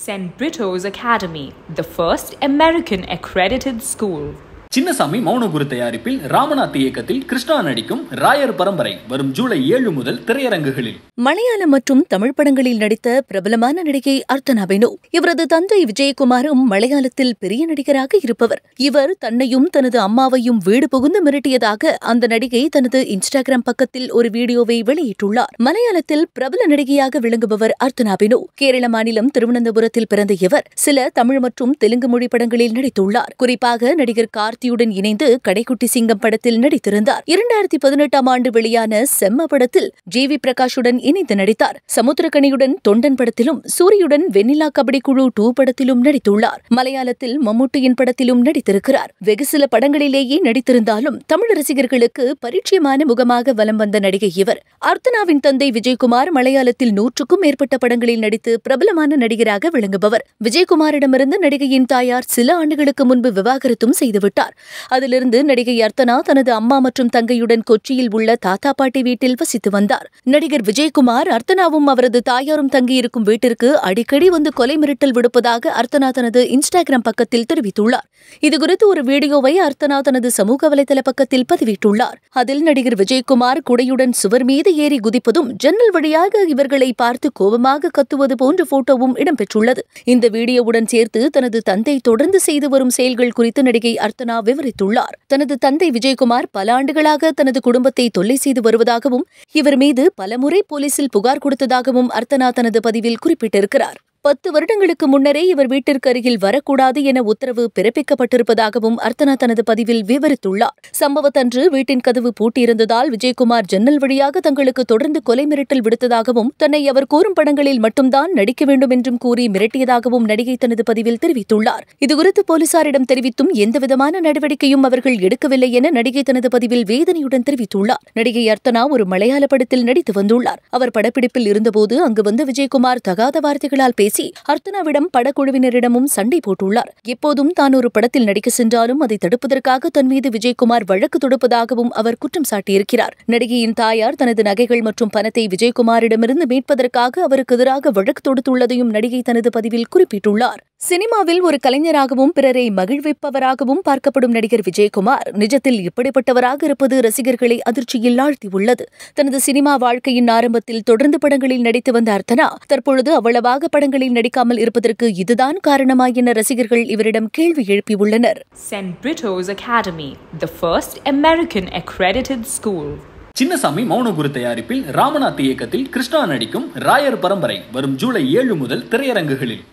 St. Brito's Academy, the first American accredited school. Chinnasamy Mounaguru தயாரிப்பில் ராமநாத் இயக்கத்தில் கிருஷ்ணா நடிக்கும் ராயர் பரம்பரை வரும் ஜூலை ஏழு முதல் திரையரங்குகளில் மலையாளம் மற்றும் தமிழ் படங்களில் நடித்த பிரபலமான நடிகை அர்த்தனா பெனு இவரது தந்தை விஜயகுமாரும் மலையாளத்தில் பெரிய நடிகராக இருப்பவர் இவர் தன்னையும் தனது அம்மாவையும் வீடு புகுந்து மிரட்டியதாக அந்த நடிகை தனது இன்ஸ்டாகிராம் பக்கத்தில் ஒரு வீடியோவை வெளியிட்டுள்ளார் மலையாளத்தில் பிரபல நடிகையாக விளங்குபவர் அர்த்தனா பெனு கேரள மாநிலம் திருவனந்தபுரத்தில் பிறந்த இவர் சில தமிழ் மற்றும் தெலுங்கு மொழி படங்களில் நடித்துள்ளார் குறிப்பாக நடிகர் கார்த்தியுடன் இணைந்து கடைக்குட்டி சிங்கம் படத்தில் நடித்திருந்தார் இரண்டாயிரத்தி பதினெட்டாம் ஆண்டு வெளியான செம்ம படத்தில் ஜி வி பிரகாஷுடன் இணைந்து நடித்தார் சமுத்திரக்கனியுடன் தொண்டன் படத்திலும் சூரியுடன் வெண்ணிலா கபடி குழு டூ படத்திலும் நடித்துள்ளார் மலையாளத்தில் மம்முட்டியின் படத்திலும் நடித்திருக்கிறார் வெகு சில படங்களிலேயே நடித்திருந்தாலும் தமிழ் ரசிகர்களுக்கு பரிச்சயமான முகமாக வலம் வந்த நடிகை இவர் அர்த்தனாவின் தந்தை விஜயகுமார் மலையாளத்தில் நூற்றுக்கும் மேற்பட்ட படங்களில் நடித்து பிரபலமான நடிகராக விளங்குபவர் விஜயகுமாரிடமிருந்து நடிகையின் தாயார் சில ஆண்டுகளுக்கு முன்பு விவாகரத்தும் செய்துவிட்டார் அதிலிருந்து நடிகை அர்த்தனா தனது அம்மா மற்றும் தங்கையுடன் கொச்சியில் உள்ள தாத்தா பாட்டி வீட்டில் வசித்து வந்தார் நடிகர் விஜயகுமார் அர்த்தனாவும் அவரது தாயாரும் தங்கியிருக்கும் வீட்டிற்கு அடிக்கடி வந்து கொலை மிரட்டல் விடுப்பதாக அர்த்தனா தனது இன்ஸ்டாகிராம் பக்கத்தில் தெரிவித்துள்ளார் இதுகுறித்து ஒரு வீடியோவை அர்த்தனா தனது சமூக வலைதள பக்கத்தில் பதிவிட்டுள்ளார் அதில் நடிகர் விஜயகுமார் குடையுடன் சுவர் மீது ஏறி குதிப்பதும் ஜன்னல் வழியாக இவர்களை பார்த்து கோபமாக கத்துவது போன்ற போட்டோவும் இடம்பெற்றுள்ளது இந்த வீடியோவுடன் சேர்த்து தனது தந்தை தொடர்ந்து செய்து வரும் செயல்கள் குறித்து நடிகை அர்த்தனா விவரித்துள்ளார் தனது தந்தை விஜயகுமார் பல ஆண்டுகளாக தனது குடும்பத்தை தொல்லை செய்து வருவதாகவும் இவர் மீது பலமுறை போலீசில் புகார் கொடுத்ததாகவும் அர்த்தனா தனது பதிவில் குறிப்பிட்டிருக்கிறார் பத்து வருடங்களுக்கு முன்னரே இவர் வீட்டிற்கு அருகில் வரக்கூடாது என உத்தரவு பிறப்பிக்கப்பட்டிருப்பதாகவும் அர்த்தனா தனது பதிவில் விவரித்துள்ளார் சம்பவத்தன்று வீட்டின் கதவு பூட்டியிருந்ததால் விஜயகுமார் ஜன்னல் வழியாக தங்களுக்கு தொடர்ந்து கொலை மிரட்டல் விடுத்ததாகவும் தன்னை அவர் கூறும் படங்களில் மட்டும்தான் நடிக்க வேண்டும் என்றும் கூறி மிரட்டியதாகவும் நடிகை தனது பதிவில் தெரிவித்துள்ளார் இதுகுறித்து போலீசாரிடம் தெரிவித்தும் எந்தவிதமான நடவடிக்கையும் அவர்கள் எடுக்கவில்லை என நடிகை தனது பதிவில் வேதனையுடன் தெரிவித்துள்ளார் நடிகை அர்த்தனா ஒரு மலையாள படத்தில் நடித்து வந்துள்ளார் அவர் படப்பிடிப்பில் இருந்தபோது அங்கு வந்த விஜயகுமார் தகாத வார்த்தைகளால் பேசி அர்த்தனாவிடம் படக்குழுவினரிடமும் சண்டை போட்டுள்ளார் எப்போதும் தான் ஒரு படத்தில் நடிக்க சென்றாலும் அதை தடுப்பதற்காக தன் மீது விஜயகுமார் வழக்கு தொடுப்பதாகவும் அவர் குற்றம் சாட்டியிருக்கிறார் நடிகையின் தாயார் தனது நகைகள் மற்றும் பணத்தை விஜயகுமாரிடமிருந்து மீட்பதற்காக அவருக்கு எதிராக வழக்கு தொடுத்துள்ளதையும் நடிகை தனது பதிவில் குறிப்பிட்டுள்ளார் சினிமாவில் ஒரு கலைஞராகவும் பிறரை மகிழ்விப்பவராகவும் பார்க்கப்படும் நடிகர் விஜயகுமார் நிஜத்தில் இப்படிப்பட்டவராக இருப்பது ரசிகர்களை அதிர்ச்சியில் ஆழ்த்தியுள்ளது தனது சினிமா வாழ்க்கையின் ஆரம்பத்தில் தொடர்ந்து படங்களில் நடித்து வந்த அர்த்தனா தற்பொழுது அவ்வளவாக படங்களில் நடிக்காமல் இருப்பதற்கு இதுதான் காரணமா என ரசிகர்கள் இவரிடம் கேள்வி எழுப்பியுள்ளனர் St. Brito's Academy, the first American accredited school. Chinnasamy Mounaguru தயாரிப்பில் ராமநாத் இயக்கத்தில் கிருஷ்ணா நடிக்கும் ராயர் பரம்பரை வரும் ஜூலை ஏழு முதல் திரையரங்குகளில்